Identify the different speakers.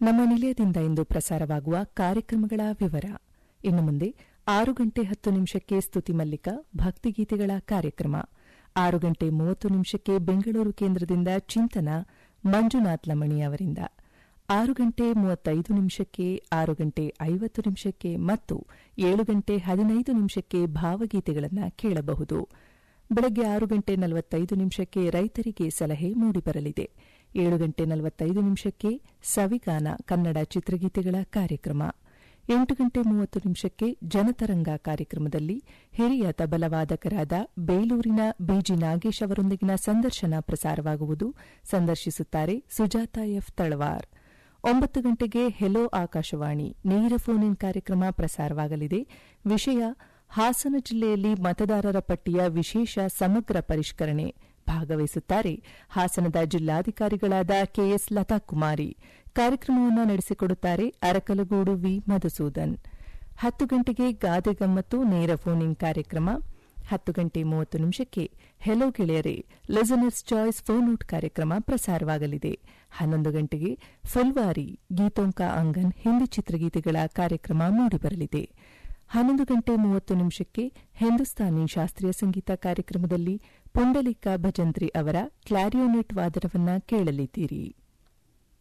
Speaker 1: ನಮ್ಮ ನಿಲಯದಿಂದ ಇಂದು ಪ್ರಸಾರವಾಗುವ ಕಾರ್ಯಕ್ರಮಗಳ ವಿವರ ಇನ್ನು ಮುಂದೆ ಆರು ಗಂಟೆ ಹತ್ತು ನಿಮಿಷಕ್ಕೆ ಸ್ತುತಿ ಮಲ್ಲಿಕ ಭಕ್ತಿಗೀತೆಗಳ ಕಾರ್ಯಕ್ರಮ ಆರು ಗಂಟೆ ಮೂವತ್ತು ನಿಮಿಷಕ್ಕೆ ಬೆಂಗಳೂರು ಕೇಂದ್ರದಿಂದ ಚಿಂತನ ಮಂಜುನಾಥ್ ಲಮಣಿ ಅವರಿಂದ ಆರು ಗಂಟೆ ಮೂವತ್ತೈದು ನಿಮಿಷಕ್ಕೆ ಆರು ಗಂಟೆ ಐವತ್ತು ನಿಮಿಷಕ್ಕೆ ಮತ್ತು ಏಳು ಗಂಟೆ ಹದಿನೈದು ನಿಮಿಷಕ್ಕೆ ಭಾವಗೀತೆಗಳನ್ನು ಕೇಳಬಹುದು ಬೆಳಗ್ಗೆ ಆರು ಗಂಟೆ ನಲವತ್ತೈದು ನಿಮಿಷಕ್ಕೆ ರೈತರಿಗೆ ಸಲಹೆ ಮೂಡಿಬರಲಿದೆ ಏಳು ಗಂಟೆ ನಲವತ್ತೈದು ನಿಮಿಷಕ್ಕೆ ಸವಿಗಾನ ಕನ್ನಡ ಚಿತ್ರಗೀತೆಗಳ ಕಾರ್ಯಕ್ರಮ ಎಂಟು ಗಂಟೆ ಮೂವತ್ತು ನಿಮಿಷಕ್ಕೆ ಜನತರಂಗ ಕಾರ್ಯಕ್ರಮದಲ್ಲಿ ಹಿರಿಯ ತಬಲವಾದಕರಾದ ಬೇಲೂರಿನ ಬಿಜಿ ನಾಗೇಶ್ ಅವರೊಂದಿಗಿನ ಸಂದರ್ಶನ ಪ್ರಸಾರವಾಗುವುದು ಸಂದರ್ಶಿಸುತ್ತಾರೆ ಸುಜಾತ ಎಫ್ ತಳವಾರ್ ಒಂಬತ್ತು ಗಂಟೆಗೆ ಹೆಲೋ ಆಕಾಶವಾಣಿ ನೇರ ಫೋನ್ ಇನ್ ಕಾರ್ಯಕ್ರಮ ಪ್ರಸಾರವಾಗಲಿದೆ ವಿಷಯ ಹಾಸನ ಜಿಲ್ಲೆಯಲ್ಲಿ ಮತದಾರರ ಪಟ್ಟಿಯ ವಿಶೇಷ ಸಮಗ್ರ ಪರಿಷ್ಕರಣೆ ಭಾಗವಹಿಸುತ್ತಾರೆ ಹಾಸನದ ಜಿಲ್ಲಾಧಿಕಾರಿಗಳಾದ ಕೆಎಸ್ ಲತಾಕುಮಾರಿ ಕಾರ್ಯಕ್ರಮವನ್ನು ನಡೆಸಿಕೊಡುತ್ತಾರೆ ಅರಕಲಗೂಡು ವಿ ಮಧುಸೂದನ್ ಹತ್ತು ಗಂಟೆಗೆ ಗಾದೆ ಗಮ್ಮತ್ತು ನೇರ ಫೋನ್ ಇನ್ ಕಾರ್ಯಕ್ರಮ ಹತ್ತು ಗಂಟೆ ಮೂವತ್ತು ನಿಮಿಷಕ್ಕೆ ಹೆಲೋ ಗೆಳೆಯರೇ ಲಿಸನರ್ಸ್ ಚಾಯ್ಸ್ ಫೋನ್ ಔಟ್ ಕಾರ್ಯಕ್ರಮ ಪ್ರಸಾರವಾಗಲಿದೆ ಹನ್ನೊಂದು ಗಂಟೆಗೆ ಫುಲ್ವಾರಿ ಗೀತೋಂಕ ಅಂಗನ್ ಹಿಂದಿ ಚಿತ್ರಗೀತೆಗಳ ಕಾರ್ಯಕ್ರಮ ಮೂಡಿಬರಲಿದೆ ಹನ್ನೊಂದು ಗಂಟೆ ಮೂವತ್ತು ನಿಮಿಷಕ್ಕೆ ಹಿಂದೂಸ್ತಾನಿ ಶಾಸ್ತ್ರೀಯ ಸಂಗೀತ ಕಾರ್ಯಕ್ರಮದಲ್ಲಿ ಪುಂಡಲಿಕ ಭಜಂತ್ರಿ ಅವರ ಕ್ಲಾರಿಯೋನೆಟ್ ವಾದನವನ್ನ ಕೇಳಲಿದ್ದೀರಿ